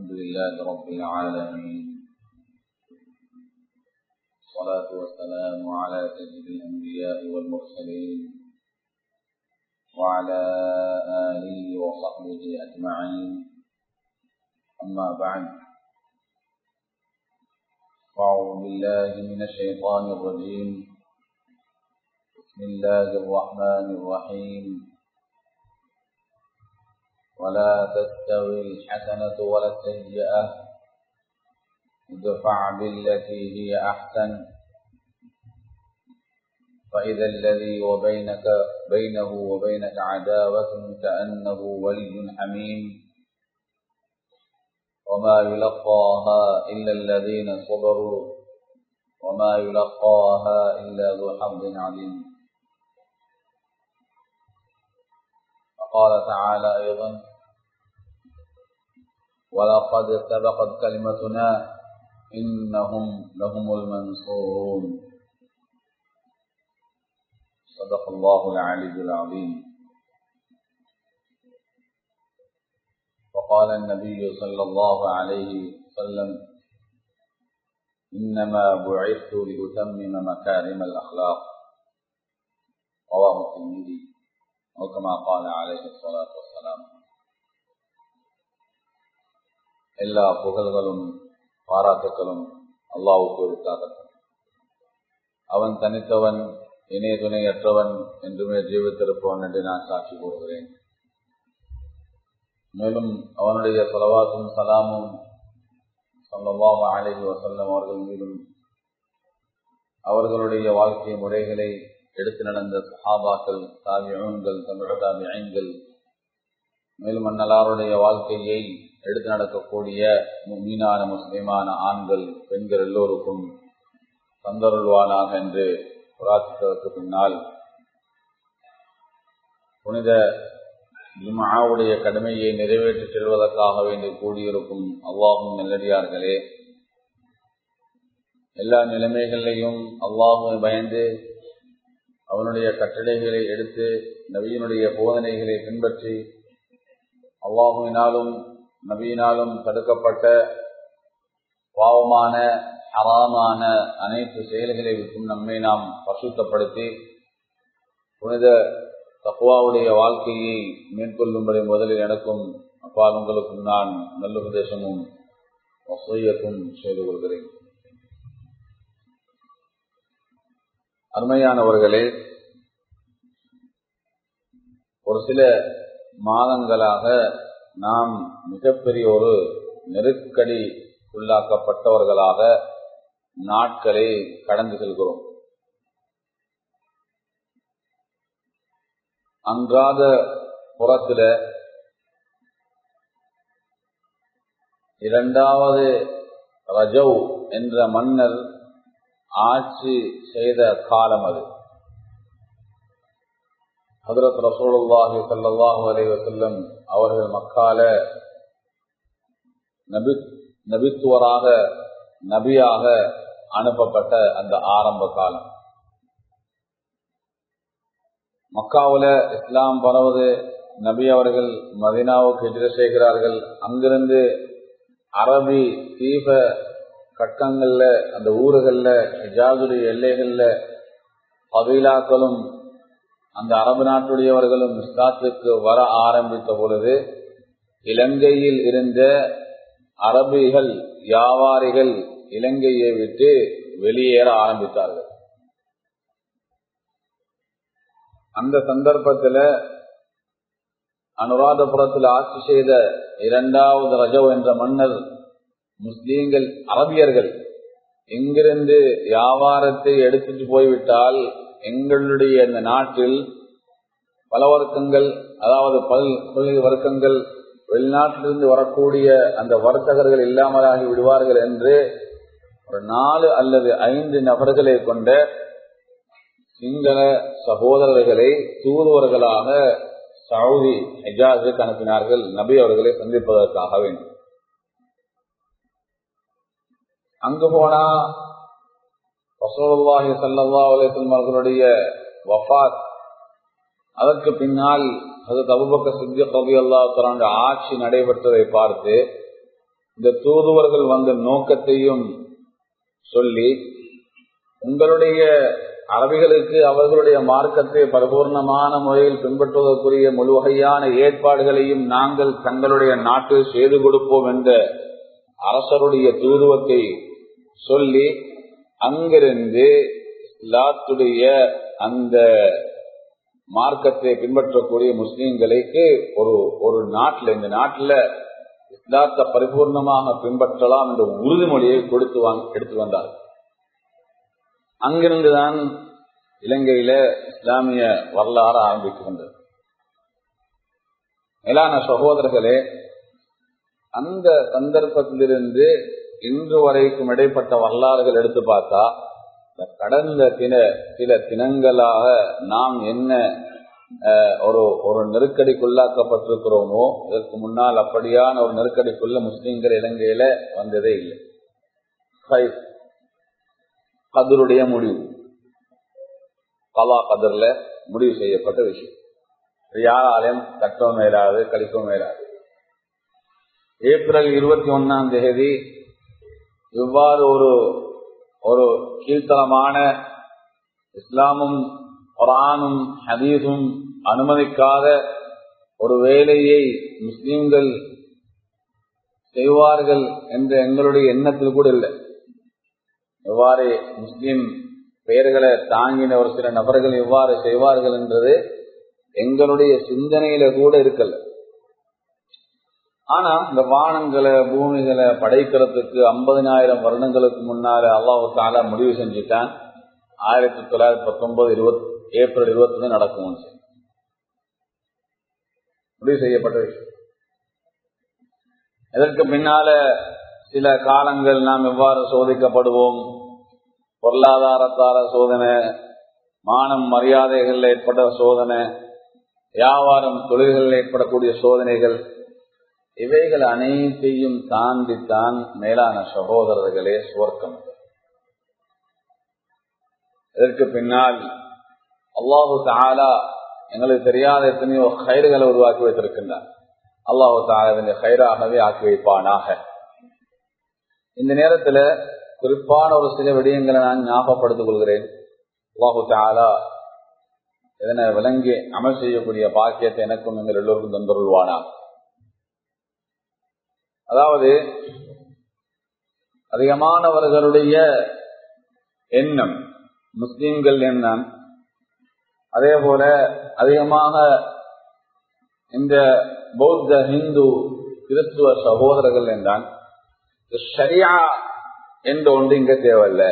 الحمد لله رب العالمين الصلاة والسلام على سيد الأنبياء والمرسلين وعلى آله وصحبه أجمعين أما بعد أعوذ بالله من الشيطان الرجيم بسم الله الرحمن الرحيم ولا تستوي الحسنة ولا السيئة ادفع بالتي هي أحسن فإذا الذي وبينك بينه وبينك عداوة كأنه ولي حميم وما يلقاها إلا الذين صبروا وما يلقاها إلا ذو حظ عظيم وقال تعالى أيضا ولقد سبقت كلمتنا إنهم لهم المنصورون صدق الله العلي العظيم وقال النبي صلى الله عليه وسلم إنما بعثت لأتمم مكارم الأخلاق رواه الترمذي أو كما قال عليه الصلاة والسلام எல்லா புகழ்களும் பாராட்டுகளும் அல்லாவுக்கு இருக்காகட்டும் அவன் தனித்தவன் இணை துணையற்றவன் என்றுமே ஜீவித்திருப்பவன் என்று நான் சாட்சி கூறுகிறேன் மேலும் அவனுடைய செலவாத்தும் சலாமும் சொல்லவாம அழகி வசல்லம் அவர்கள் மீதும் அவர்களுடைய வாழ்க்கை முறைகளை எடுத்து நடந்த சஹாபாக்கள் தாபியன்கள் தமிழ் தாபியன்கள் மேலும் அன்னலாருடைய வாழ்க்கையை எடுத்து நடக்கக்கூடிய மீனான முஸ்லிமான ஆண்கள் பெண்கள் எல்லோருக்கும் தந்தருள்வானாக என்று பிரார்த்தித்ததற்கு பின்னால் புனித ஜுமாவுடைய கடமையை நிறைவேற்றி செல்வதற்காக வேண்டி கூடியிருக்கும் அவ்வாகும் நெல்லடியார்களே எல்லா நிலைமைகளிலையும் அவ்வாஹுவை பயந்து அவனுடைய கட்டளைகளை எடுத்து நபியினுடைய போதனைகளை பின்பற்றி அவ்வாஹுவினாலும் நபியினாலும் தடுக்கப்பட்ட பாவமான ஹராமான அனைத்து செயல்களை விட்டும் நம்மை நாம் பசுத்தப்படுத்தி புனித தக்குவாவுடைய வாழ்க்கையை மேற்கொள்ளும்படி முதலில் எனக்கும் அப்பால் உங்களுக்கும் நான் நல்லுபதேசமும் வசூயத்தும் செய்து கொள்கிறேன் அருமையானவர்களே ஒரு சில மாதங்களாக நாம் மிகப்பெரிய ஒரு நெருக்கடி உள்ளாக்கப்பட்டவர்களாக நாட்களை கடந்து செல்கிறோம் அன்றாத புறத்துல இரண்டாவது ரஜவ் என்ற மன்னர் ஆட்சி செய்த காலம் அது ஹதரத் ரசூலுல்லாஹி சல்லாஹூ அலி வசல்லம் அவர்கள் மக்கால நபி நபித்துவராக நபியாக அனுப்பப்பட்ட அந்த ஆரம்ப காலம் மக்காவுல இஸ்லாம் பரவது நபி அவர்கள் மதினாவுக்கு எதிர செய்கிறார்கள் அங்கிருந்து அரபி தீப கட்டங்கள்ல அந்த ஊர்கள்ல ஹிஜாதுடைய எல்லைகள்ல பகைலாக்களும் அந்த அரபு நாட்டுடையவர்களும் இஸ்லாத்துக்கு வர ஆரம்பித்த பொழுது இலங்கையில் இருந்த அரபிகள் வியாபாரிகள் இலங்கையை விட்டு வெளியேற ஆரம்பித்தார்கள் அந்த சந்தர்ப்பத்தில் அனுராதபுரத்தில் ஆட்சி செய்த இரண்டாவது ரஜவ் என்ற மன்னர் முஸ்லீம்கள் அரபியர்கள் இங்கிருந்து வியாபாரத்தை எடுத்துட்டு போய்விட்டால் எங்களுடைய இந்த நாட்டில் பல வர்க்கங்கள் அதாவது பல் தொழில் வர்க்கங்கள் வெளிநாட்டிலிருந்து வரக்கூடிய அந்த வர்த்தகர்கள் இல்லாமலாகி விடுவார்கள் என்று ஒரு நாலு அல்லது ஐந்து நபர்களை கொண்ட சிங்கள சகோதரர்களை தூதுவர்களாக சவுதி ஹெஜாஸுக்கு அனுப்பினார்கள் நபி அவர்களை சந்திப்பதற்காக வேண்டும் அங்கு போனா ரசோல்லாஹி சல்லா அலிசல்லம் அவர்களுடைய வஃத் அதற்கு பின்னால் அது தபுபக்க சித்திய கவி அல்லா ஆட்சி நடைபெற்றதை பார்த்து இந்த தூதுவர்கள் வந்த நோக்கத்தையும் சொல்லி உங்களுடைய அரபிகளுக்கு அவர்களுடைய மார்க்கத்தை பரிபூர்ணமான முறையில் பின்பற்றுவதற்குரிய முழு வகையான ஏற்பாடுகளையும் நாங்கள் தங்களுடைய நாட்டில் செய்து கொடுப்போம் என்ற அரசருடைய தூதுவத்தை சொல்லி அங்கிருந்து இஸ்லாத்துடைய அந்த மார்க்கத்தை பின்பற்றக்கூடிய முஸ்லீம்களுக்கு ஒரு ஒரு நாட்டில் இந்த நாட்டில் இஸ்லாத்தை பரிபூர்ணமாக பின்பற்றலாம் என்ற உறுதிமொழியை கொடுத்து எடுத்து வந்தார் அங்கிருந்துதான் இலங்கையில இஸ்லாமிய வரலாறு ஆரம்பிக்கின்றது மேலான சகோதரர்களே அந்த சந்தர்ப்பத்திலிருந்து இன்று வரைக்கும் இடைப்பட்ட வரலாறுகள் எடுத்து பார்த்தா கடந்த சில சில தினங்களாக நாம் என்ன ஒரு ஒரு நெருக்கடிக்குள்ளாக்கப்பட்டிருக்கிறோமோ இதற்கு முன்னால் அப்படியான ஒரு நெருக்கடிக்குள்ள முஸ்லீம்கள் இலங்கையில வந்ததே இல்லை கதருடைய முடிவு கலா கதர்ல முடிவு செய்யப்பட்ட விஷயம் யாராலையும் கட்டவும் மேலாது கழிக்கவும் மேலாது ஏப்ரல் இருபத்தி ஒன்னாம் தேதி இவ்வாறு ஒரு ஒரு கீழ்த்தரமான இஸ்லாமும் குரானும் ஹதீஸும் அனுமதிக்காத ஒரு வேலையை முஸ்லிம்கள் செய்வார்கள் என்ற எங்களுடைய எண்ணத்தில் கூட இல்லை எவ்வாறு முஸ்லிம் பெயர்களை தாங்கின ஒரு சில நபர்கள் எவ்வாறு செய்வார்கள் என்றது எங்களுடைய சிந்தனையில கூட இருக்கல ஆனா இந்த வானங்களை பூமிகளை படைக்கிறதுக்கு ஐம்பதினாயிரம் வருடங்களுக்கு முன்னால அல்லாஹு தாலா முடிவு செஞ்சுட்டான் ஆயிரத்தி தொள்ளாயிரத்தி பத்தொன்பது இருபத்தி ஏப்ரல் இருபத்தி நடக்கும் முடிவு செய்யப்பட்ட விஷயம் இதற்கு பின்னால சில காலங்கள் நாம் எவ்வாறு சோதிக்கப்படுவோம் பொருளாதாரத்தார சோதனை மானம் மரியாதைகள் ஏற்பட்ட சோதனை வியாபாரம் தொழில்களில் ஏற்படக்கூடிய சோதனைகள் இவைகள் அனைத்தையும் தாண்டித்தான் மேலான சகோதரர்களே சுவர்க்கம் இதற்கு பின்னால் அல்லாஹு தாலா எங்களுக்கு தெரியாத எத்தனையோ கயிறுகளை உருவாக்கி வைத்திருக்கின்றார் அல்லாஹு தாலா இதனை கயிறாகவே ஆக்கி வைப்பானாக இந்த நேரத்துல குறிப்பான ஒரு சில விடயங்களை நான் ஞாபகப்படுத்திக் கொள்கிறேன் அல்லாஹு தாலா இதனை விளங்கி அமல் செய்யக்கூடிய பாக்கியத்தை எனக்கும் எங்கள் எல்லோருக்கும் தந்துருள்வானா அதாவது அதிகமானவர்களுடைய எண்ணம் முஸ்லிம்கள் எண்ணம் அதே போல அதிகமாக இந்த பௌத்த ஹிந்து கிறிஸ்துவ சகோதரர்கள் என்றான் ஷரியா என்ற ஒன்று இங்க தேவையில்ல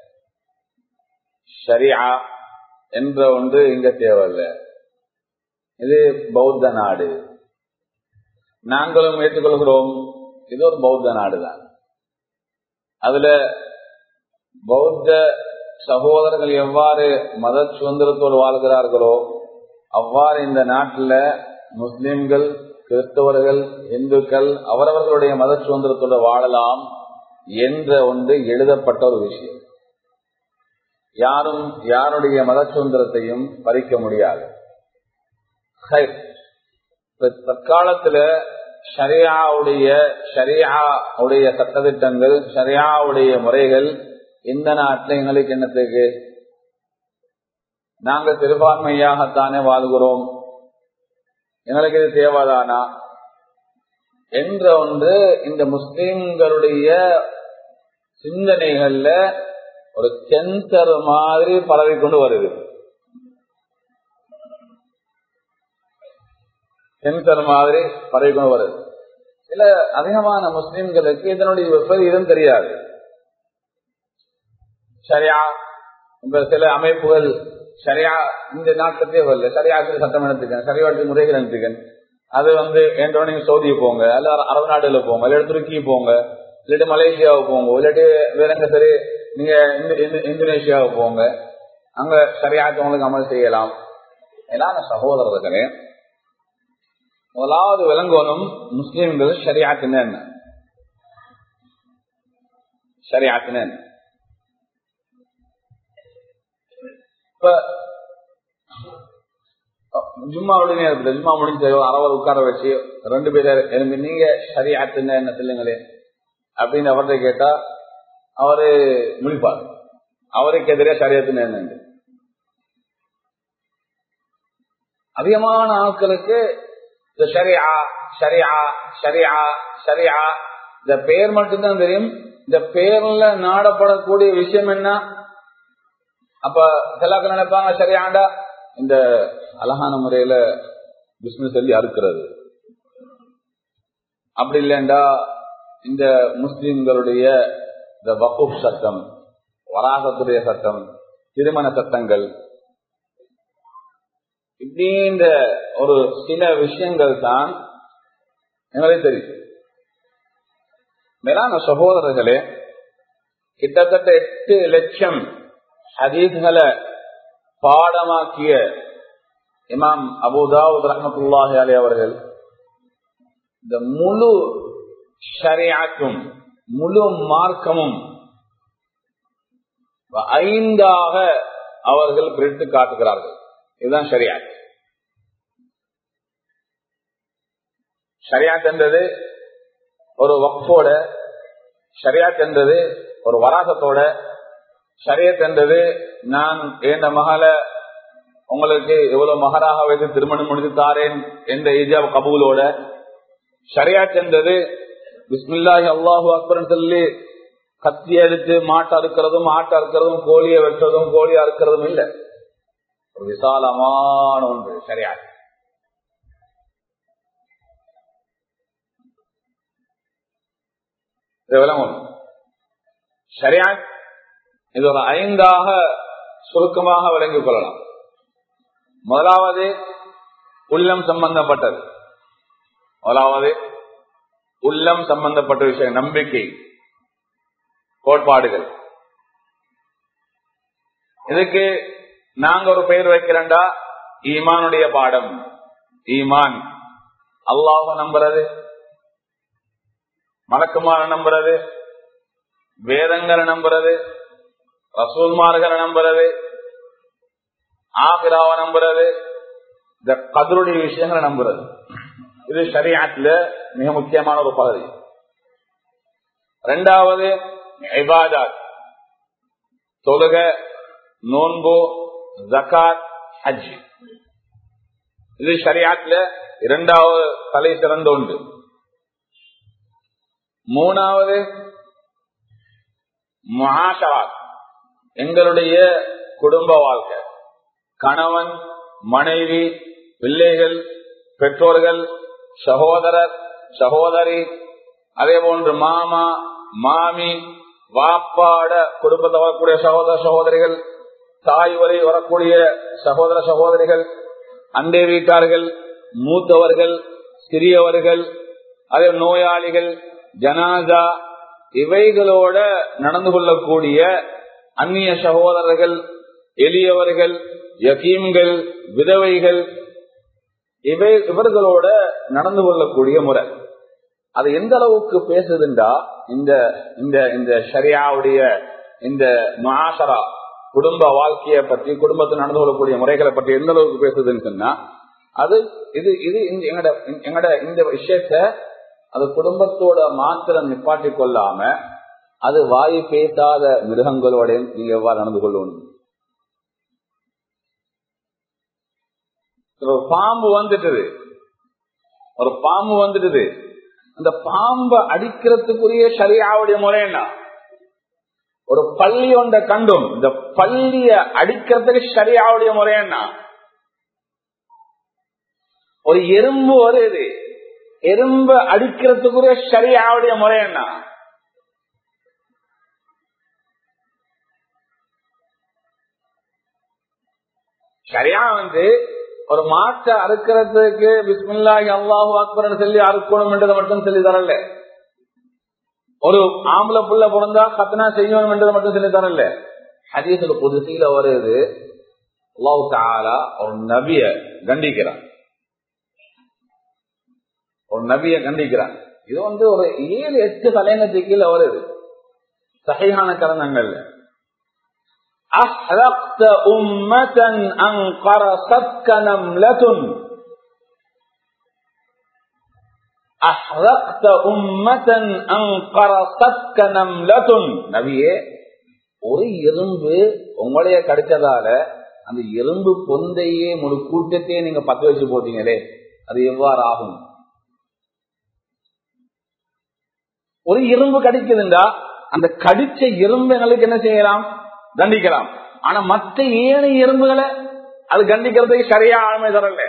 ஷரியா என்ற ஒன்று இங்க தேவையில்ல இது பௌத்த நாடு நாங்களும் ஏற்றுக்கொள்கிறோம் இது ஒரு பௌத்த நாடு தான் அதுல பௌத்த சகோதரர்கள் எவ்வாறு மத சுதந்திரத்தோடு வாழ்கிறார்களோ அவ்வாறு இந்த நாட்டில் முஸ்லிம்கள் கிறிஸ்தவர்கள் இந்துக்கள் அவரவர்களுடைய மத சுதந்திரத்தோடு வாழலாம் என்ற ஒன்று எழுதப்பட்ட ஒரு விஷயம் யாரும் யாருடைய மத சுதந்திரத்தையும் பறிக்க முடியாது தற்காலத்துல ஷரியாவுடைய ஷரியாவுடைய சட்டத்திட்டங்கள் ஷரியாவுடைய முறைகள் இந்த நாட்டில் எங்களுக்கு என்னத்துக்கு நாங்க சிறுபான்மையாகத்தானே வாழ்கிறோம் எங்களுக்கு இது தேவைதானா என்ற ஒன்று இந்த முஸ்லிம்களுடைய சிந்தனைகள்ல ஒரு சென்சர் மாதிரி பரவி கொண்டு வருது சென்சர் மாதிரி பரவி கொண்டு வருது சில அதிகமான முஸ்லிம்களுக்கு இதனுடைய விபரீதம் தெரியாது சரியா இப்ப சில அமைப்புகள் சரியா இந்த நாட்டத்தே வரல சரியாக்கு சட்டம் எடுத்துக்கேன் சரியாட்டு முறைகள் எடுத்துக்கேன் அது வந்து என்றோட நீங்க சவுதி போங்க அல்ல அரபு நாடுல போங்க இல்லாட்டி துருக்கி போங்க இல்லாட்டி மலேசியாவுக்கு போங்க இல்லாட்டி வேற எங்க சரி நீங்க இந்தோனேஷியாவுக்கு போங்க அங்க சரியாக்கு உங்களுக்கு அமல் செய்யலாம் எல்லாம் சகோதரர்களே முதலாவது விளங்கணும் முஸ்லிம்கள் ஷரியாத்துன்னு என்ன ஷரியாத்துன்னு என்ன இப்ப ஜும்மாவுடைய நேரத்தில் ஜும்மா முடிஞ்ச அரவர் உட்கார வச்சு ரெண்டு பேரை எழும்பி நீங்க ஷரியாத்துன்னு என்ன சொல்லுங்களே அப்படின்னு அவர்கிட்ட கேட்டா அவரு முழிப்பார் அவருக்கு எதிரே சரியத்தின் என்னண்டு அதிகமான ஆட்களுக்கு இந்த ஷரியா ஷரியா ஷரியா ஷரியா இந்த பெயர் மட்டும்தான் தெரியும் இந்த பெயர்ல நாடப்படக்கூடிய விஷயம் என்ன அப்ப சிலாக்க நினைப்பாங்க சரியாண்டா இந்த அழகான முறையில பிசினஸ் சொல்லி அறுக்கிறது அப்படி இல்லைண்டா இந்த முஸ்லிம்களுடைய இந்த வகுப் சட்டம் வராகத்துடைய சட்டம் திருமண சட்டங்கள் இப்படி இந்த ஒரு சில விஷயங்கள் தான் எங்களுக்கு தெரியும் மேலான சகோதரர்களே கிட்டத்தட்ட எட்டு லட்சம் ஹதீஸ்களை பாடமாக்கிய இமாம் அபுதாவுத் ரஹமத்துல்லாஹி அலி அவர்கள் இந்த முழு ஷரியாக்கும் முழு மார்க்கமும் ஐந்தாக அவர்கள் பிரித்து காட்டுகிறார்கள் இதுதான் ஷரியாத் ஷரியாத் என்றது ஒரு வக்ஃபோட ஷரியாத் என்றது ஒரு வராசத்தோட ஷரியத் என்றது நான் என் மகளை உங்களுக்கு எவ்வளவு மகராக வைத்து திருமணம் முடித்து தாரேன் என்ற ஈஜாப் கபூலோட ஷரியாத் என்றது பிஸ்மில்லாஹி அல்லாஹு அக்பர்னு சொல்லி கத்தி எடுத்து மாட்டை அறுக்கிறதும் ஆட்டை அறுக்கிறதும் கோழியை வெட்டுறதும் கோழியை அறுக்கிறதும் இல்லை ஒரு விசாலமான ஒன்று ஷரியாத் விளங்கும் ஷரியாத் இது ஒரு ஐந்தாக சுருக்கமாக விளங்கிக் கொள்ளலாம் முதலாவது உள்ளம் சம்பந்தப்பட்டது முதலாவது உள்ளம் சம்பந்தப்பட்ட விஷயம் நம்பிக்கை கோட்பாடுகள் இதுக்கு நாங்க ஒரு பெயர் வைக்கிறேன்டா ஈமானுடைய பாடம் ஈமான் அல்லாஹ நம்புறது மலக்குமார நம்புறது வேதங்களை நம்புறது ரசூல்மார்களை நம்புறது ஆகிராவ நம்புறது இந்த கதருடைய விஷயங்களை நம்புறது இது ஷரியாத்துல மிக முக்கியமான ஒரு பகுதி ரெண்டாவது இபாதாத் தொழுக நோன்பு ஜக்காத் ஹஜ் இது ஷரியாத்துல இரண்டாவது தலை சிறந்த ஒன்று மூணாவது மகாஷராத் எங்களுடைய குடும்ப வாழ்க்கை கணவன் மனைவி பிள்ளைகள் பெற்றோர்கள் சகோதரர் சகோதரி அதே போன்று மாமா மாமி வாப்பாட குடும்பத்தை வரக்கூடிய சகோதர சகோதரிகள் தாய் வரை வரக்கூடிய சகோதர சகோதரிகள் அண்டை வீட்டார்கள் மூத்தவர்கள் சிறியவர்கள் அதே நோயாளிகள் ஜனாதா இவைகளோட நடந்து கொள்ளக்கூடிய அந்நிய சகோதரர்கள் எளியவர்கள் யகீம்கள் விதவைகள் இவை இவர்களோட நடந்து கொள்ளக்கூடிய முறை அது எந்த அளவுக்கு பேசுதுண்டா இந்த இந்த இந்த ஷரியாவுடைய இந்த மாசரா குடும்ப வாழ்க்கையை பற்றி குடும்பத்தில் நடந்து கொள்ளக்கூடிய முறைகளை பற்றி எந்த அளவுக்கு பேசுதுன்னு சொன்னா அது இது இது எங்கட எங்கட இந்த விஷயத்த அது குடும்பத்தோட மாத்திரம் நிப்பாட்டி கொள்ளாம அது வாய் பேசாத மிருகங்களோட நீங்க எவ்வாறு நடந்து கொள்ளணும் ஒரு பாம்பு வந்துட்டுது ஒரு பாம்பு வந்துட்டுது அந்த பாம்பை அடிக்கிறதுக்குரிய சரியாவுடைய முறை என்ன ஒரு பள்ளி ஒன்ற கண்டும் இந்த பள்ளிய அடிக்கிறதுக்கு சரியாவுடைய முறை என்ன ஒரு எறும்பு வருது எறும்பு அடிக்கிறதுக்குரிய சரியாவுடைய முறை என்ன சரியா வந்து ஒரு மாட்டை அறுக்கிறதுக்கு பிஸ்மில்லாஹி அல்லாஹு அக்பர் சொல்லி அறுக்கணும் என்றதை மட்டும் சொல்லி தரல ஒரு ஆம்பளை புள்ள பிறந்தா கத்தனா செய்யணும் என்றதை மட்டும் சொல்லி தரல ஹதீசுல புதுசீல வருது அல்லாஹு தாலா ஒரு நபிய கண்டிக்கிறான் ஒரு நபிய கண்டிக்கிறான் இது வந்து ஒரு ஏழு எட்டு தலைநத்துக்கு கீழே வருது சகையான கரணங்கள்ல أحرقت أمة أنقرصتك نملة நபியே ஒரு எறும்பு உங்களைய கடிச்சதால அந்த எறும்பு பொந்தையே முழு கூட்டத்தையே நீங்க பத்து வச்சு போட்டீங்களே அது எவ்வாறு ஆகும் ஒரு எறும்பு கடிக்குதுண்டா அந்த கடிச்ச எறும்புகளுக்கு என்ன செய்யலாம் தண்டிக்கலாம் ஆனா மற்ற ஏனைய எறும்புகளை அது கண்டிக்கிறதுக்கு சரியா ஆழ்மை தரல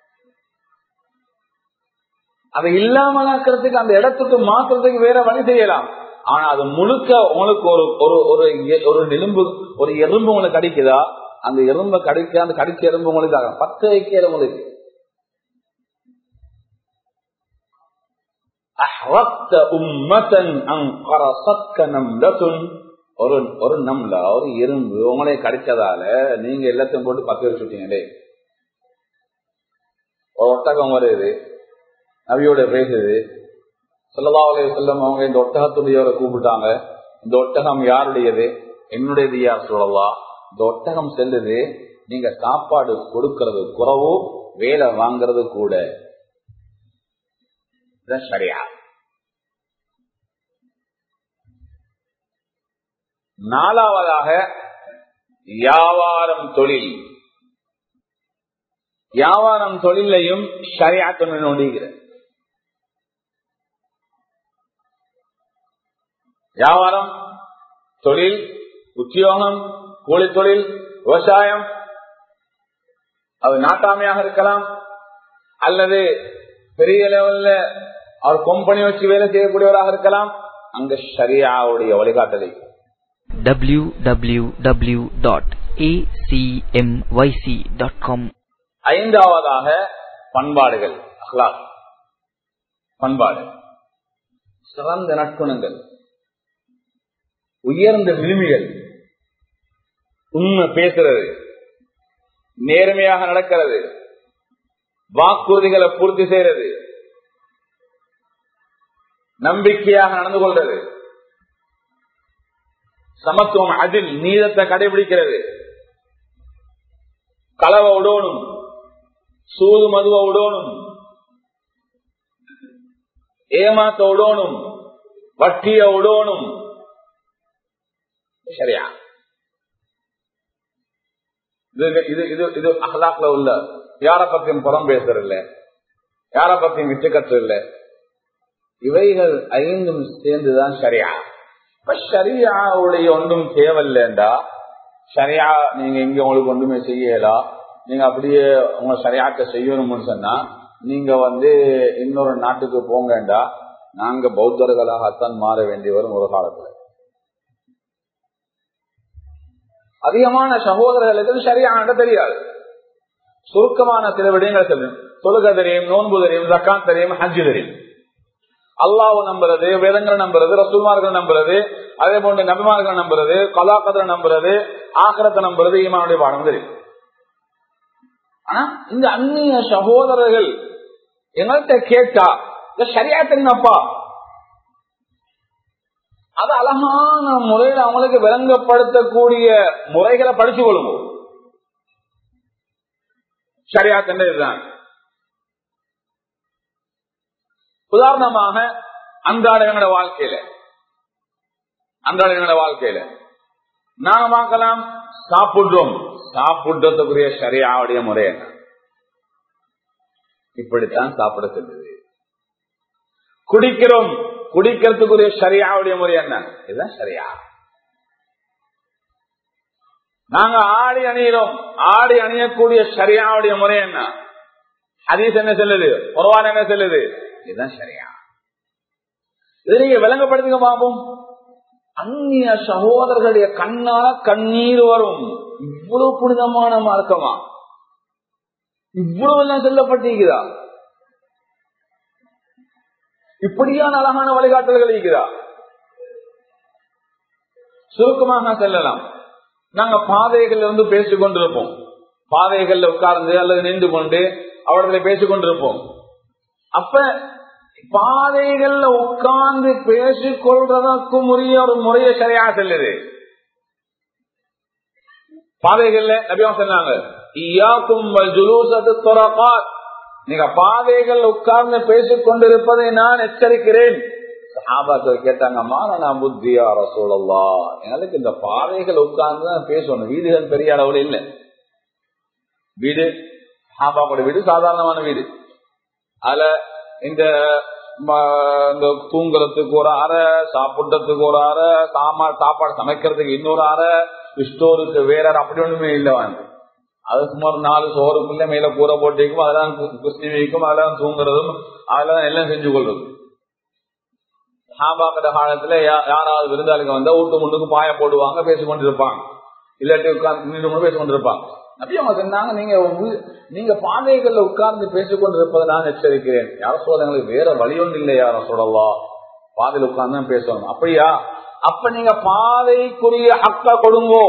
அதை இல்லாமலாக்கிறதுக்கு அந்த இடத்துக்கு மாற்றுறதுக்கு வேற வழி செய்யலாம் ஆனா அது முழுக்க உங்களுக்கு ஒரு ஒரு ஒரு ஒரு எலும்பு ஒரு எறும்பு உங்களுக்கு கடிக்குதா அந்த எறும்பை கடிக்க அந்த கடிச்ச எறும்பு உங்களுக்கு ஆகும் பத்து வைக்கிற உங்களுக்கு ஒரு ஒரு நம்ல ஒரு எறும்பு உங்களே கடிச்சதால நீங்க எல்லாத்தையும் போட்டு பத்து வச்சுட்டீங்களே ஒரு ஒட்டகம் வருது நவியோட பேசுது சொல்லலாவலே செல்லம் அவங்க இந்த ஒட்டகத்துடையவரை கூப்பிட்டாங்க இந்த ஒட்டகம் யாருடையது என்னுடையது யார் சொல்லலாம் இந்த ஒட்டகம் செல்லுது நீங்க சாப்பாடு கொடுக்கறது குறவோ வேலை வாங்கறது கூட சரியா நாலாவதாக வியாபாரம் தொழில் வியாபாரம் தொழிலையும் சரியாத்தொன்று நோண்டுகிறது வியாபாரம் தொழில் உத்தியோகம் கூலி தொழில் விவசாயம் அது நாட்டாமையாக இருக்கலாம் அல்லது பெரிய லெவல்ல அவர் கம்பெனி வச்சு வேலை செய்யக்கூடியவராக இருக்கலாம் அங்க ஷரியாவுடைய வழிகாட்டலை www.acmyc.com ஐந்தாவதாக பண்பாடுகள் அஹ்லாக் பண்பாடு சிறந்த நற்குணங்கள் உயர்ந்த விரும்பிகள் உண்மை பேசுறது நேர்மையாக நடக்கிறது வாக்குறுதிகளை பூர்த்தி செய்யறது நம்பிக்கையாக நடந்து கொள்றது சமத்துவம் அதில் நீதத்தை கடைபிடிக்கிறது களவை உடணும் சூது மதுவை உடணும் ஏமாத்த உடணும் வட்டிய உடணும் சரியா இது இது இது இது அகலாக்ல உள்ள யார பத்தியும் புறம் பேசுறது இல்ல யார பத்தியும் விட்டுக்கட்டு இல்ல இவைகள் ஐந்தும் சேர்ந்துதான் சரியா இப்ப சரியாவுடைய ஒன்றும் தேவையில்லைண்டா சரியா நீங்க இங்க உங்களுக்கு ஒன்றுமே செய்யலாம் நீங்க அப்படியே உங்க சரியாக்க செய்யணும்னு சொன்னா நீங்க வந்து இன்னொரு நாட்டுக்கு போங்கண்டா நாங்க பௌத்தர்களாகத்தான் மாற வேண்டி வரும் ஒரு காலத்துல அதிகமான சகோதரர்களுக்கு சரியான தெரியாது சுருக்கமான சில விடயங்கள் தெரியும் தொழுக தெரியும் நோன்பு தெரியும் ஜக்கான் தெரியும் ஹஜ்ஜு தெரியும் அல்லாஹ் நம்புறது வேதங்களை நம்புறது ரசூல்மார்கள் நம்புறது அதே போன்று நபிமார்கள் நம்புறது கலாக்கதை நம்புறது ஆக்கிரத்தை நம்புறது ஈமானுடைய பாடம் தெரியும் ஆனா இந்த அந்நிய சகோதரர்கள் எங்கள்கிட்ட கேட்டா இந்த சரியா தெரியுமாப்பா அது அழகான முறையில் அவங்களுக்கு விளங்கப்படுத்தக்கூடிய முறைகளை படிச்சு கொள்வோம் சரியா இதுதான் உதாரணமாக அன்றாட எங்களோட வாழ்க்கையில அன்றாட எங்களோட வாழ்க்கையில நாங்க பார்க்கலாம் சாப்பிடுறோம் சாப்பிடுறதுக்குரிய சரியாவுடைய முறை என்ன இப்படித்தான் சாப்பிட செல்லுது குடிக்கிறோம் குடிக்கிறதுக்குரிய சரியாவுடைய முறை என்ன இதுதான் சரியா நாங்க ஆடி அணியிறோம் ஆடி அணியக்கூடிய சரியாவுடைய முறை என்ன ஹதீஸ் என்ன செல்லுது குரவான் என்ன செல்லுது இதுதான் சரியா இது நீங்க விளங்கப்படுத்துங்க பாப்போம் அந்நிய சகோதரர்களுடைய கண்ணால கண்ணீர் வரும் இவ்வளவு புனிதமான மார்க்கமா இவ்வளவு எல்லாம் செல்லப்பட்டிருக்கிறா இப்படியான அழகான வழிகாட்டல்கள் இருக்கிறா சுருக்கமாக செல்லலாம் நாங்க பாதைகள் இருந்து பேசிக் கொண்டிருப்போம் பாதைகள்ல உட்கார்ந்து அல்லது நின்று கொண்டு அவர்களை பேசிக் கொண்டிருப்போம் அப்ப பாதைகள்ல உட்கார்ந்து பேசிக் கொள்றதற்கும் உரிய ஒரு முறையை சரியா செல்லுது பாதைகள்ல நபியா சொன்னாங்க நீங்க பாதைகள் உட்கார்ந்து பேசிக் கொண்டிருப்பதை நான் எச்சரிக்கிறேன் சஹாபாக்கள் கேட்டாங்க மாறனா புத்தியா ரசூலல்லா எங்களுக்கு இந்த பாதைகள் உட்கார்ந்து தான் பேசணும் வீடுகள் பெரிய அளவுல இல்லை வீடு சஹாபாவோட வீடு சாதாரணமான வீடு அதுல இந்த இந்த தூங்குறதுக்கு ஒரு அறை சாப்பிட்டதுக்கு ஒரு அறை சாமான் சாப்பாடு சமைக்கிறதுக்கு இன்னொரு அறை ஸ்டோருக்கு வேற அப்படி ஒண்ணுமே இல்லை வாங்க அது சுமார் நாலு சோறுக்குள்ள மேல கூரை போட்டிக்கும் அதெல்லாம் குஸ்தி வைக்கும் அதெல்லாம் தூங்குறதும் அதெல்லாம் எல்லாம் செஞ்சு கொள்றது சாபாக்கிற காலத்துல யாராவது விருந்தாளிங்க வந்தா வீட்டு முன்னுக்கு பாய போடுவாங்க பேசிக்கொண்டு இருப்பாங்க இல்லாட்டி உட்கார்ந்து பேசிக் கொண்டிருப்பாங்க அப்படி அவங்க சொன்னாங்க நீங்க நீங்க பாதைகள்ல உட்கார்ந்து பேசிக்கொண்டு இருப்பதை நான் எச்சரிக்கிறேன் யாரும் சொல்லுங்களுக்கு வேற வழி ஒன்று இல்லை யாரும் சொல்லலாம் பாதையில் உட்கார்ந்து தான் பேசணும் அப்படியா அப்ப நீங்க பாதைக்குரிய அக்கா கொடுங்கோ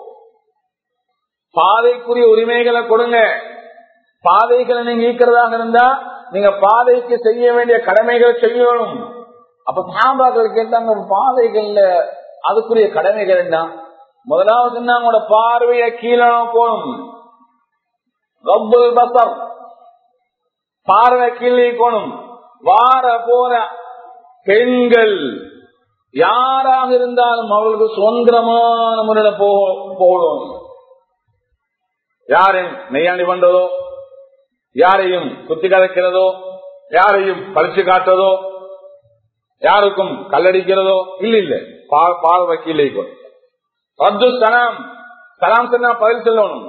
பாதைக்குரிய உரிமைகளை கொடுங்க பாதைகளை நீங்க ஈக்கிறதாக இருந்தா நீங்க பாதைக்கு செய்ய வேண்டிய கடமைகள் செய்யணும் அப்ப சாம்பாக்கள் கேட்டாங்க பாதைகள்ல அதுக்குரிய கடமைகள் என்ன முதலாவது அவங்களோட பார்வைய கீழே போகணும் ரப்புல் பசர் பார்வை கீழே போகணும் வார போற பெண்கள் யாராக இருந்தாலும் அவர்களுக்கு சுதந்திரமான முறையில போகணும் யாரையும் நெய்யாண்டி பண்றதோ யாரையும் குத்தி கதைக்கிறதோ யாரையும் பறிச்சு காட்டுறதோ யாருக்கும் கல்லடிக்கிறதோ இல்ல இல்ல பார்வை கீழே ரத்து சலாம் சலாம் சொன்னா பதில் சொல்லணும்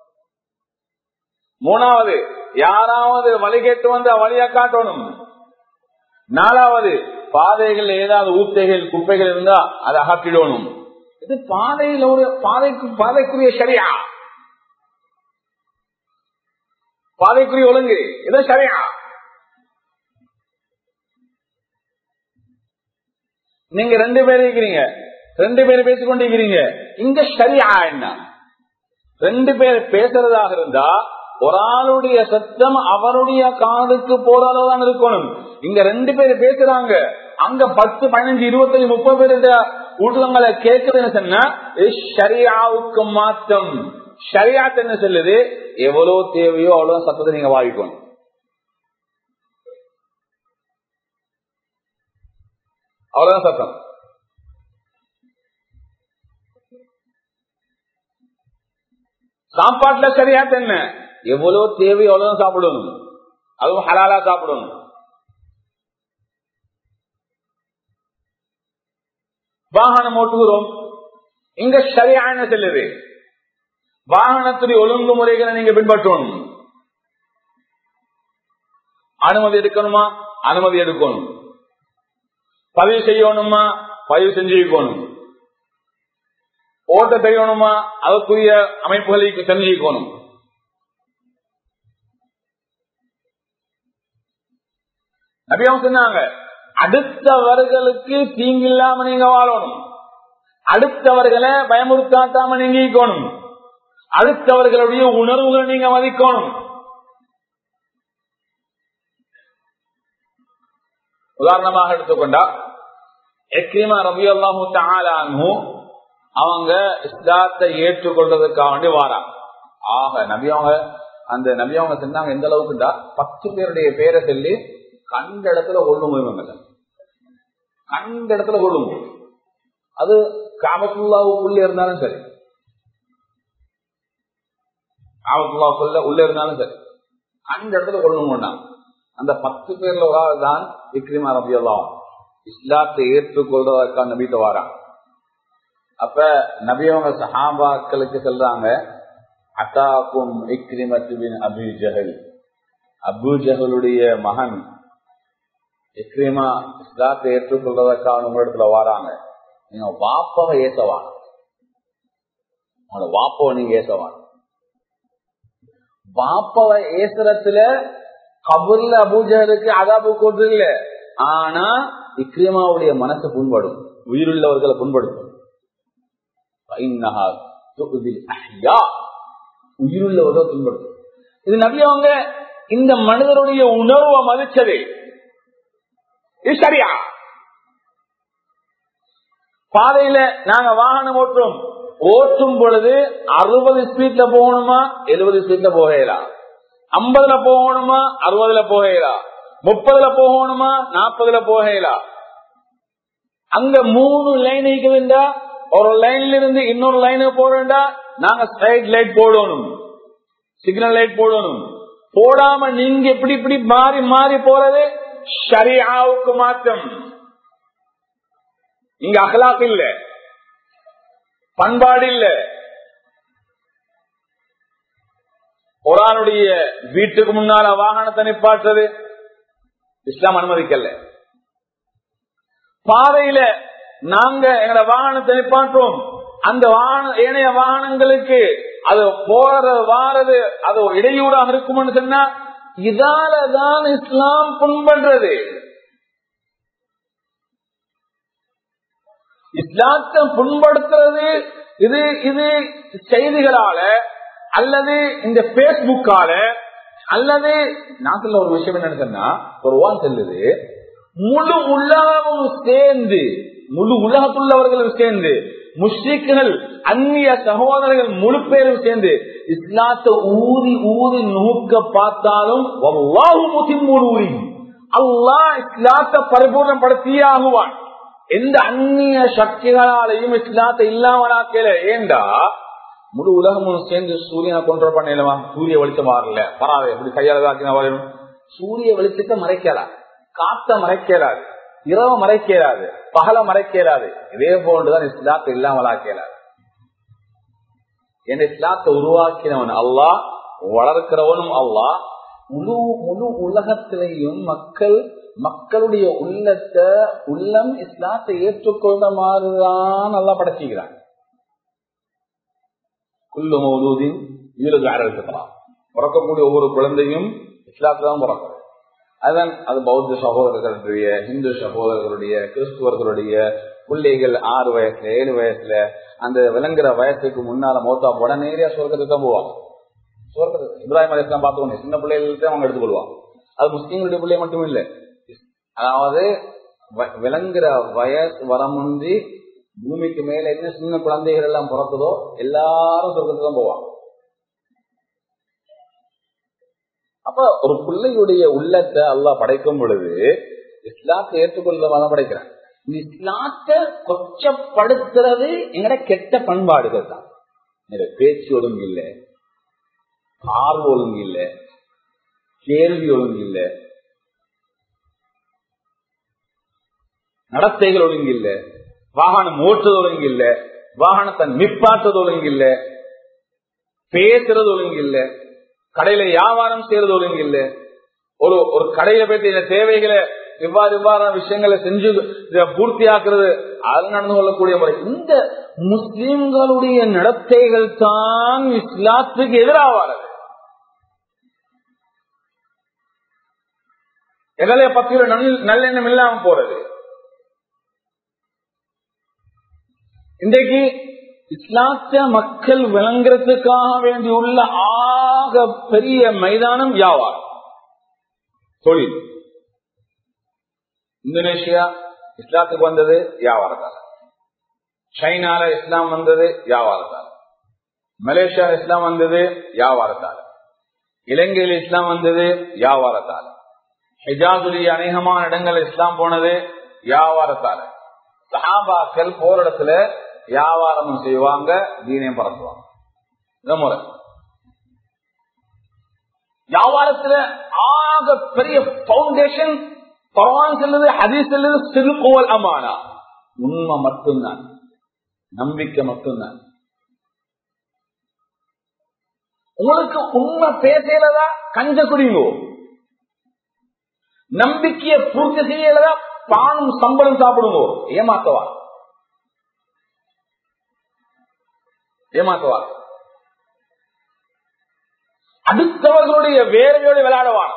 மூணாவது யாராவது வழி கேட்டு வந்து வழியா காட்டணும் நாலாவது பாதைகள் ஏதாவது ஊத்தைகள் குப்பைகள் இருந்தா அதை அகற்றிடணும் இது பாதையில் ஒரு பாதைக்கு பாதைக்குரிய சரியா பாதைக்குரிய ஒழுங்கு இது சரியா நீங்க ரெண்டு பேர் இருக்கிறீங்க ரெண்டு பேர் பேசிக்கொண்டிருக்கிறீங்க இங்க சரியா என்ன ரெண்டு பேர் பேசுறதாக இருந்தா ஒரு ஆளுடைய சத்தம் அவருடைய காதுக்கு போற அளவு தான் இருக்கணும் இங்க ரெண்டு பேர் பேசுறாங்க அங்க பத்து பதினஞ்சு இருபத்தஞ்சு முப்பது பேருடைய ஊட்டங்களை கேட்குதுன்னு சொன்னா ஷரியாவுக்கு மாற்றம் ஷரியாத் என்ன சொல்லுது எவ்வளவு தேவையோ அவ்வளவு சத்தத்தை நீங்க வாங்கிக்கணும் அவ்வளவுதான் சத்தம் சாப்பாட்டுல சரியாத் என்ன எவ்வளவு தேவை எவ்வளவு சாப்பிடணும் அதுவும் ஹலாலா சாப்பிடணும் வாகனம் ஓட்டுகிறோம் இங்க சரியா என்ன செல்லுது வாகனத்துடைய ஒழுங்குமுறைகளை நீங்க பின்பற்றணும் அனுமதி எடுக்கணுமா அனுமதி எடுக்கணும் பதிவு செய்யணுமா பதிவு செஞ்சுக்கணும் ஓட்ட தெரியணுமா அதற்குரிய அமைப்புகளை தெரிஞ்சுக்கணும் நபியாவும் சொன்னாங்க அடுத்தவர்களுக்கு தீங்கு இல்லாம நீங்க வாழணும் அடுத்தவர்களை பயமுறுத்தாத்தாம நீங்க இருக்கணும் அடுத்தவர்களுடைய உணர்வுகளை நீங்க மதிக்கணும் உதாரணமாக எடுத்துக்கொண்டா எக்ரிமா ரவி அல்லாஹூ அவங்க இஸ்லாத்தை ஏற்றுக்கொள்றதுக்காக வேண்டி வாராங்க ஆக நபியவங்க அந்த நபியவங்க சொன்னாங்க எந்த அளவுக்குண்டா பத்து பேருடைய பேரை சொல்லி கண்ட இடத்துல கொள்ளும் இவங்க கண்ட இடத்துல கொள்ளும் அது காமத்துல்லாவுக்குள்ள இருந்தாலும் சரி காமத்துல்லாவுக்குள்ள உள்ள இருந்தாலும் சரி அந்த இடத்துல கொள்ளும் அந்த பத்து பேர்ல ஒரு ஆள் தான் விக்ரிமா ரபியல்லாம் இஸ்லாத்தை ஏற்றுக்கொள்றதற்கான நபித்த வாரான் அப்ப நபியவங்க சஹாபாக்களுக்கு சொல்றாங்க அத்தாக்கும் இக்ரிமத்துவின் அபு ஜஹல் அபு ஜஹலுடைய மகன் இக்ரிமா இஸ்லாத்தை ஏற்றுக்கொள்றதற்கான உங்களிடத்துல வாராங்க நீங்க வாப்பவை ஏசவான் உங்களோட வாப்பவை நீங்க ஏசவான் வாப்பவை ஏசுறதுல கபூர்ல அபூஜருக்கு அதாபு கொண்டு இல்ல ஆனா இக்ரிமாவுடைய மனசு புண்படும் உயிருள்ளவர்களை புண்படுத்தும் உயிருள்ளவர்கள் புண்படுத்தும் இது நபியவங்க இந்த மனிதருடைய உணர்வை மதிச்சது இது சரியா பாதையில நாங்க வாகனம் ஓட்டுறோம் ஓட்டும் பொழுது அறுபது ஸ்பீட்ல போகணுமா எழுபது ஸ்பீட்ல போகலாம் ஐம்பதுல போகணுமா அறுபதுல போகலா முப்பதுல போகணுமா நாற்பதுல போகலா அங்க மூணு லைன் இருக்குதுண்டா ஒரு லைன்ல இருந்து இன்னொரு லைனுக்கு போறோம்டா நாங்க ஸ்ட்ரைட் லைட் போடணும் சிக்னல் லைட் போடணும் போடாம நீங்க இப்படி இப்படி மாறி மாறி போறது ஷரியாவுக்கு மாற்றம் இங்க அகலாக் இல்ல பண்பாடு இல்ல ஒரு ஆளுடைய வீட்டுக்கு முன்னால வாகனத்தை நிப்பாட்டுறது இஸ்லாம் அனுமதிக்கல பாதையில நாங்க எங்களை வாகனத்தை நிப்பாட்டுவோம் அந்த வாகன ஏனைய வாகனங்களுக்கு அது போறது வாரது அது இடையூறாக இருக்கும்னு சொன்னா இதாலதான் இஸ்லாம் புண்பண்றது இஸ்லாத்தை புண்படுத்துறது இது இது செய்திகளால அல்லது இந்த பேஸ்புக்கால அல்லது நாட்டுல ஒரு விஷயம் என்னன்னு சொன்னா ஒரு வான் செல்லுது முழு உலகமும் சேர்ந்து முழு உலகத்துள்ளவர்களும் சேர்ந்து முஸ்லிக்குகள் அந்நிய சகோதரர்கள் முழு பேரும் சேர்ந்து இஸ்லாத்தை ஊதி ஊதி நோக்க பார்த்தாலும் ஊறி அல்லாஹ் இஸ்லாத்தை பரிபூர்ணப்படுத்தியே ஆகுவான் எந்த அந்நிய சக்திகளாலையும் இஸ்லாத்தை இல்லாமலாக்கல ஏண்டா முழு உலகமும் சேர்ந்து சூரியனை கொண்டு பண்ணலாமா சூரிய வெளிச்சம் வரல பரவாயில்ல எப்படி கையால ஆக்கினா வரும் சூரிய வெளிச்சத்தை மறைக்கலாம் காத்த மறைக்கிறாது இரவு மறைக்கிறாது பகல மறைக்கிறாது இதே போன்றுதான் இஸ்லாத்தை இல்லாமலாக்கிறாது என் இஸ்லாத்தை உருவாக்கினவன் அல்லாஹ் வளர்க்கிறவனும் அல்லாஹ் முழு முழு உலகத்திலையும் மக்கள் மக்களுடைய உள்ளத்தை உள்ளம் இஸ்லாத்தை ஏற்றுக்கொண்ட மாதிரிதான் நல்லா படைச்சுக்கிறான் குல்லு மௌலூதின் வீரது ஆரம்பிக்கலாம் பிறக்கக்கூடிய ஒவ்வொரு குழந்தையும் இஸ்லாத்துல தான் பிறக்கும் அதுதான் அது பௌத்த சகோதரர்களுடைய இந்து சகோதரர்களுடைய கிறிஸ்துவர்களுடைய பிள்ளைகள் ஆறு வயசுல ஏழு வயசுல அந்த விளங்குற வயசுக்கு முன்னால மௌத்தா போட நேரியா சொர்க்கத்துக்கு தான் போவாங்க சொர்க்கத்துக்கு இப்ராஹிம் அலிஸ்லாம் பார்த்தோம் சின்ன பிள்ளைகளுக்கு அவங்க எடுத்துக்கொள்வாங்க அது முஸ்லீம்களுடைய பிள்ளை மட்டும் இல்லை அதாவது விளங்குற வயசு வரமுந்தி பூமிக்கு மேல என்ன சின்ன குழந்தைகள் எல்லாம் பிறக்குதோ எல்லாரும் சொர்க்கத்துக்கு தான் போவாங்க அப்ப ஒரு பிள்ளையுடைய உள்ளத்தை அல்லா படைக்கும் பொழுது இஸ்லாத்தை ஏற்றுக்கொள்ளதான் படைக்கிறான் இந்த இஸ்லாத்தை கொச்சப்படுத்துறது எங்கட கெட்ட பண்பாடுகள் தான் பேச்சு ஒழுங்கு இல்லை பார்வை ஒழுங்கு இல்லை கேள்வி ஒழுங்கு இல்லை நடத்தைகள் ஒழுங்கு இல்லை வாகனம் ஓட்டுறது ஒழுங்கு இல்லை வாகனத்தை நிப்பாட்டுறது ஒழுங்கு இல்லை பேசுறது ஒழுங்கு இல்லை கடையில வியாபாரம் செய்யறது ஒழுங்கு இல்ல ஒரு ஒரு கடையில போயிட்டு இந்த தேவைகளை இவ்வாறு இவ்வாறான விஷயங்களை செஞ்சு பூர்த்தி ஆக்குறது அது நடந்து கொள்ளக்கூடிய முறை இந்த முஸ்லிம்களுடைய நடத்தைகள் தான் இஸ்லாத்துக்கு எதிராவானது எங்களை பத்திர நல்லெண்ணம் இல்லாம போறது இன்றைக்கு இஸ்லாத்த மக்கள் விளங்குறதுக்காக வேண்டியுள்ள ஆக பெரிய மைதானம் வியாபாரம் தொழில் இந்தோனேஷியா இஸ்லாத்துக்கு வந்தது வியாபாரத்தால் சைனால இஸ்லாம் வந்தது வியாபாரத்தால் மலேசியா இஸ்லாம் வந்தது வியாபாரத்தால் இலங்கையில் இஸ்லாம் வந்தது வியாபாரத்தால் ஹிஜாசுடைய அநேகமான இடங்கள் இஸ்லாம் போனது வியாபாரத்தால சஹாபாக்கள் போரிடத்துல வியாபாரமும் செய்வாங்க தீனையும் பரப்புவாங்க இந்த முறை வியாபாரத்துல ஆக பெரிய பவுண்டேஷன் பகவான் சொல்லுது ஹதீஸ் சொல்லுது சிறுகோல் அமானா உண்மை மட்டும்தான் நம்பிக்கை மட்டும்தான் உங்களுக்கு உண்மை பேசலதா கஞ்ச குடிங்கோ நம்பிக்கையை பூர்த்தி செய்யலதா பானும் சம்பளம் சாப்பிடுங்கோ ஏமாத்தவா ஏமாத்துவார் அடுத்தவர்களுடைய வேலையோடு விளையாடுவான்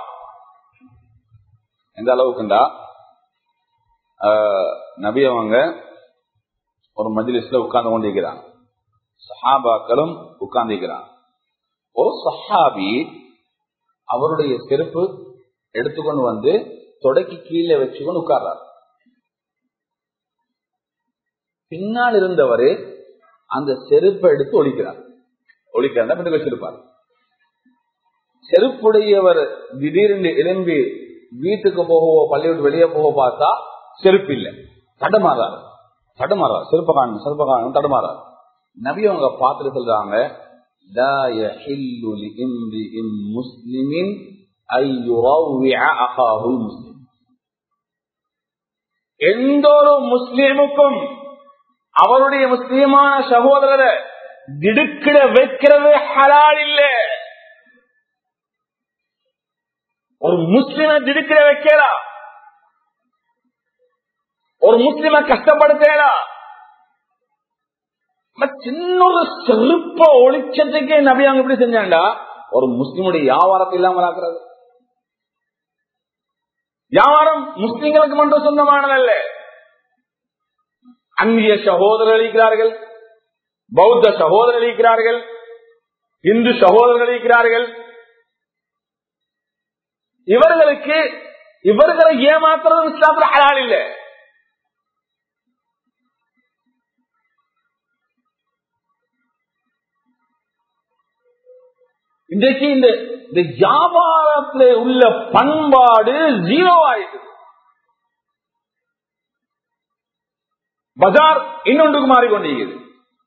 எந்த அளவுக்குண்டா நபி அவங்க ஒரு மஜ்லிஸ்ல உட்கார்ந்து கொண்டிருக்கிறாங்க சஹாபாக்களும் உட்கார்ந்திருக்கிறாங்க ஒரு சஹாபி அவருடைய செருப்பு எடுத்துக்கொண்டு வந்து தொடக்கி கீழே வச்சுக்கொண்டு உட்கார்றார் பின்னால் இருந்தவரு அந்த செருப்பை எடுத்து ஒழிக்கிறார் ஒழிக்கிறார் பின்னுக்கு வச்சிருப்பார் செருப்புடையவர் திடீர்னு எழும்பி வீட்டுக்கு போகவோ பள்ளியோடு வெளியே போக பார்த்தா செருப்பு இல்லை தடுமாறாரு தடுமாறாரு செருப்ப காணும் செருப்ப காணும் தடுமாறாரு நபி அவங்க பார்த்துட்டு சொல்றாங்க لا يحل لامرئ مسلم أن يروع أخاه المسلم எந்த ஒரு முஸ்லீமுக்கும் அவருடைய முஸ்லீமான சகோதரரை திடுக்கிட வைக்கிறது ஹலால் இல்ல ஒரு முஸ்லிம திடுக்கிட வைக்கலாம் ஒரு முஸ்லிம கஷ்டப்படுத்தலாம் சின்ன செருப்ப ஒளிச்சத்துக்கே நபி அவங்க எப்படி செஞ்சாண்டா ஒரு முஸ்லிமுடைய வியாபாரத்தை இல்லாமல் ஆக்குறது வியாபாரம் முஸ்லிம்களுக்கு மட்டும் சொந்தமானதல்ல அந்நிய சகோதரர் இருக்கிறார்கள் பௌத்த சகோதரர் இருக்கிறார்கள் இந்து சகோதரர்கள் இருக்கிறார்கள் இவர்களுக்கு இவர்களை ஏமாத்துறது இஸ்லாத்துல ஹலால் இல்லை இன்றைக்கு இந்த இந்த வியாபாரத்தில் உள்ள பண்பாடு ஜீரோ ஆயிடுது பஜார் இன்னொன்றுக்கு மாறிக்கொண்டிருக்கிறது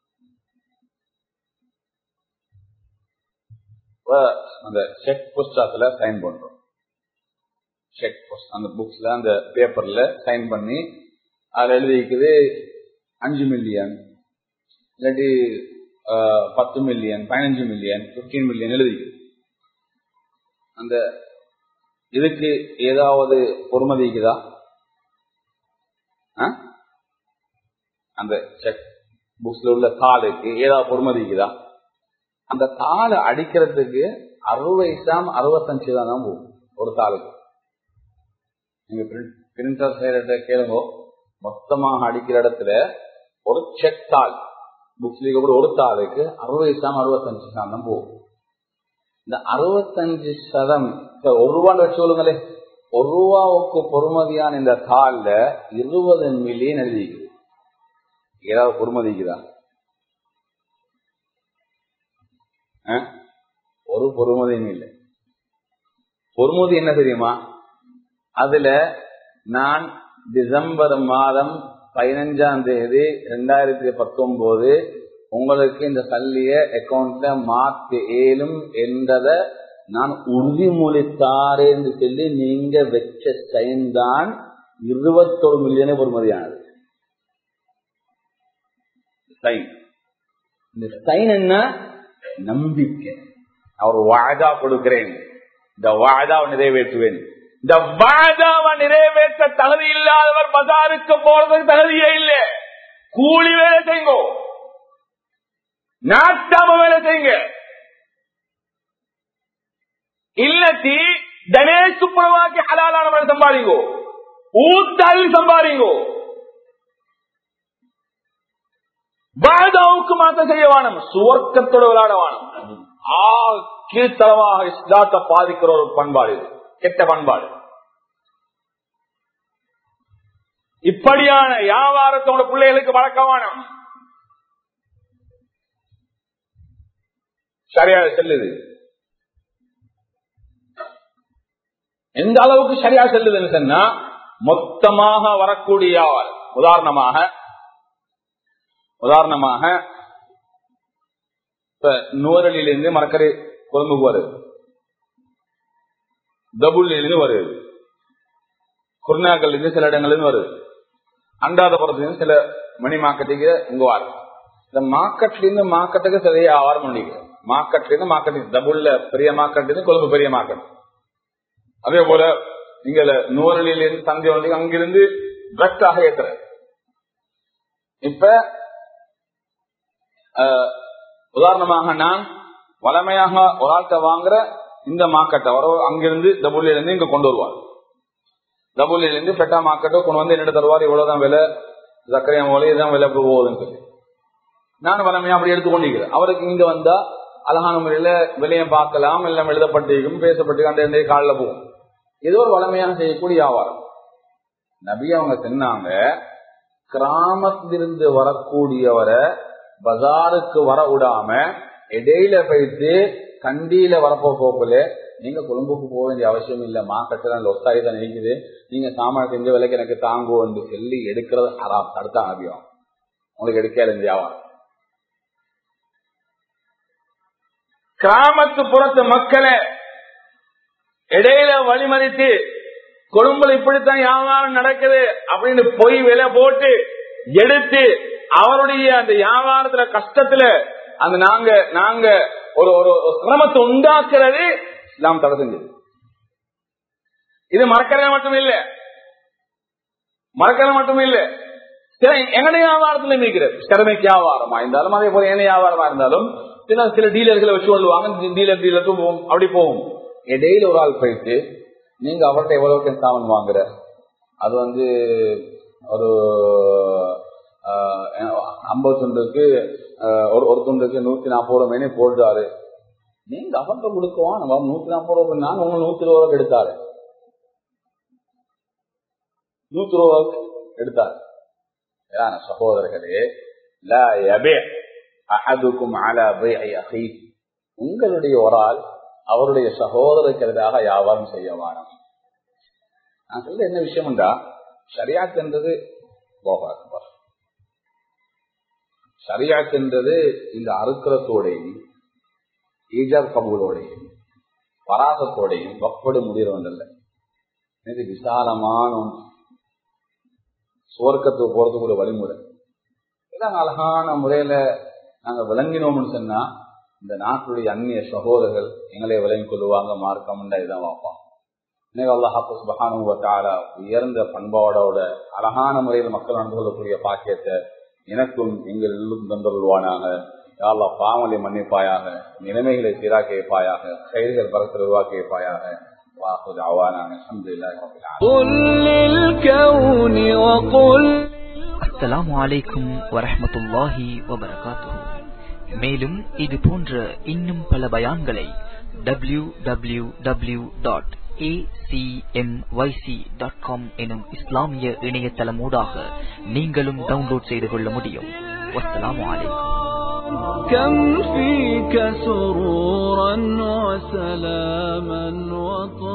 அந்த செக் புஸ்தகத்துல சைன் பண்றோம் செக் போஸ்ட் அந்த புக்ஸ்ல அந்த பேப்பர்ல சைன் பண்ணி அதுல எழுதிக்குது அஞ்சு மில்லியன் இல்லாட்டி பத்து மில்லியன் பதினஞ்சு மில்லியன் பிப்டீன் மில்லியன் எழுதி அந்த இதுக்கு ஏதாவது பொறுமதிக்குதா அந்த செக் புக்ஸ்ல உள்ள தாளுக்கு ஏதாவது பொறுமதிக்குதா அந்த தாளை அடிக்கிறதுக்கு அறுபது இஸ்லாம் அறுபத்தஞ்சு தான் தான் போகும் ஒரு தாளுக்கு நீங்க பிரிண்டர் செய்யற கேளுங்க மொத்தமாக அடிக்கிற இடத்துல ஒரு செக் தாள் புக்ஸ்ல கூட ஒரு தாளுக்கு அறுபது இஸ்லாம் அறுபத்தஞ்சு சதம் போகும் இந்த அறுபத்தஞ்சு சதம் ஒரு ரூபான்னு வச்சு சொல்லுங்களே ஒரு ரூபாவுக்கு பொறுமதியான இந்த தாள்ல இருபது மில்லியன் எழுதிக்குது ஏதாவது பொறுமதிக்குதா ஒரு பொறுமதியும் இல்லை பொறுமதி என்ன தெரியுமா அதுல நான் டிசம்பர் மாதம் பதினஞ்சாம் தேதி ரெண்டாயிரத்தி பத்தொன்பது உங்களுக்கு இந்த சல்லிய அக்கௌண்ட்ல மாத்து ஏலும் என்றத நான் உறுதிமொழித்தாரேன்னு சொல்லி நீங்க வச்ச சைன் தான் இருபத்தொரு மில்லியனே பொறுமதியானது சைன் இந்த சைன் என்ன நம்பிக்கை அவர் வாதா கொடுக்கிறேன் இந்த வாதாவை நிறைவேற்றுவேன் இந்த வாதாவை நிறைவேற்ற தகுதி இல்லாதவர் பஜாருக்கு போறதுக்கு தகுதியே இல்லை கூலி வேலை செய்யுங்க நாட்டாம வேலை செய்யுங்க இல்லத்தி கணேஷ் சுப்ரவாக்கி ஹலாலான வேலை சம்பாதிங்கோ ஊத்தாளி சம்பாதிங்கோ வாதாவுக்கு மாத்த செய்ய வானம் சுவர்க்கத்தோட விளையாட வானம் ஆ கீழ்த்தளமாக இஸ்லாத்தை பாதிக்கிற ஒரு பண்பாடு இது கெட்ட பண்பாடு இப்படியான வியாபாரத்தோட பிள்ளைகளுக்கு வழக்கமானம் சரியா செல்லுது எந்த அளவுக்கு சரியா செல்லுதுன்னு சொன்னா மொத்தமாக வரக்கூடிய வியாபாரம் உதாரணமாக உதாரணமாக இப்ப நூறலிலிருந்து மரக்கரை கொழும்புக்கு வருது தபுல்லிருந்து வருது குருநாக்கல் இருந்து சில இடங்கள்ல வருது அண்டாதபுரத்துல சில மணி மார்க்கெட்டுக்கு இங்க வரும் இந்த மார்க்கெட்ல இருந்து மார்க்கெட்டுக்கு சில வியாபாரம் பண்ணிக்கிறோம் மார்க்கெட்ல இருந்து மார்க்கெட்டுக்கு டபுள்ல பெரிய மார்க்கெட் இருந்து கொழும்பு பெரிய மார்க்கெட் அதே போல இங்க நூறலில இருந்து தந்தை வந்து அங்கிருந்து டிரெக்டாக ஏத்துற இப்ப உதாரணமாக நான் வளமையாக ஒரு ஆள்கிட்ட வாங்குற இந்த மார்க்கெட்டை வர அங்கிருந்து டபுள்ல இருந்து இங்க கொண்டு வருவார் டபுள்ல இருந்து பெட்டா மார்க்கெட்டை கொண்டு வந்து என்ன தருவார் இவ்வளவுதான் விலை சர்க்கரை மூலம் இதுதான் விலை போகுதுன்னு சொல்லி நான் வளமையா அப்படி எடுத்துக்கொண்டிருக்கிறேன் அவருக்கு இங்க வந்தா அழகான முறையில விலையை பார்க்கலாம் எல்லாம் எழுதப்பட்டிருக்கும் பேசப்பட்டு அந்த காலில் போகும் இது ஒரு வளமையாக செய்யக்கூடிய வியாபாரம் நபி அவங்க சொன்னாங்க கிராமத்திலிருந்து வரக்கூடியவரை பஜாருக்கு வர விடாம இடையில போயிட்டு கண்டியில வரப்போ போக்குல நீங்க கொழும்புக்கு போக வேண்டிய அவசியம் இல்ல மார்க்கெட்ல லொஸ்டாகி தான் இருக்குது நீங்க சாமான் செஞ்ச விலைக்கு எனக்கு தாங்குவோம் சொல்லி எடுக்கிறது ஹராம் தடுத்தான் அபியம் உங்களுக்கு எடுக்க வியாபாரம் கிராமத்து புறத்து மக்களை இடையில வழிமறித்து கொழும்புல இப்படித்தான் வியாபாரம் நடக்குது அப்படின்னு பொய் விலை போட்டு எடுத்து அவருடைய அந்த வியாபாரத்துல கஷ்டத்துல அந்த நாங்க நாங்க ஒரு ஒரு சிரமத்தை உண்டாக்குறது நாம் தடை செஞ்சது இது மறக்கிறது மட்டும் இல்ல மறக்கிறது மட்டும் இல்ல சில எங்கடைய வியாபாரத்துல இருக்கிறது திறமைக்கு வியாபாரமா இருந்தாலும் அதே போல என்ன வியாபாரமா இருந்தாலும் சில சில டீலர்களை வச்சு கொள்வாங்க டீலர் டீலர் போவோம் அப்படி போவோம் இடையில ஒரு ஆள் போயிட்டு நீங்க அவர்கிட்ட எவ்வளவுக்கு சாமான் வாங்குற அது வந்து ஒரு ஐம்பது துண்டுக்கு ஒரு ஒரு துண்டுக்கு நூத்தி நாற்பது ரூபாய் மேனே போடுறாரு நீங்க அவர்கிட்ட கொடுக்குவான் நம்ம நூத்தி நாற்பது ரூபாய் நான் உங்க நூத்தி இருபது ரூபாய்க்கு எடுத்தாரு நூத்தி ரூபாய்க்கு எடுத்தாரு சகோதரர்களே அஹதுக்கும் உங்களுடைய ஒரு ஆள் அவருடைய சகோதரருக்கு எதிராக வியாபாரம் செய்ய வாரம் நான் சொல்ல என்ன விஷயம்டா சரியாத் என்றது சரியாத் என்றது இந்த அறுக்கிறத்தோடையும் ஈஜார் கபூலோடையும் பராசத்தோடையும் வப்படு முடிகிறவந்தல்ல இது விசாலமான ஒன்று சுவர்க்கத்துக்கு போறதுக்கு ஒரு வழிமுறை இதான் அழகான முறையில நாங்க விளங்கினோம்னு சொன்னா இந்த நாட்டுடைய அந்நிய சகோதரர்கள் எங்களை விளங்கிக் கொள்ளுவாங்க மார்க்கம்ண்டா இதான் பார்ப்பான் இன்னைக்கு அல்லாஹாப்பு சுபகானுவத்தால உயர்ந்த பண்பாடோட அழகான முறையில் மக்கள் நடந்து கொள்ளக்கூடிய பாக்கியத்தை எனக்கும் எங்கள் எல்லும் தந்துள்வானாக யாழ்லா பாவலை மன்னிப்பாயாக நிலைமைகளை சீராக்கி வைப்பாயாக செயல்கள் பரத்தில் உருவாக்கி வைப்பாயாக واخر دعوانا الحمد لله رب العالمين قل للكون وقل அஸ்ஸலாமு அலைக்கும் வரஹ்மத்துல்லாஹி வபரகாத்துஹு மேலும் இது போன்ற இன்னும் பல பயான்களை W W W dot dot com எனும் இஸ்லாமிய இணையதளமூடாக நீங்களும் டவுன்லோட் செய்து கொள்ள முடியும் வஸ்ஸலாமு அலைக்கும் كم فيك سرورا وسلاما وطهورا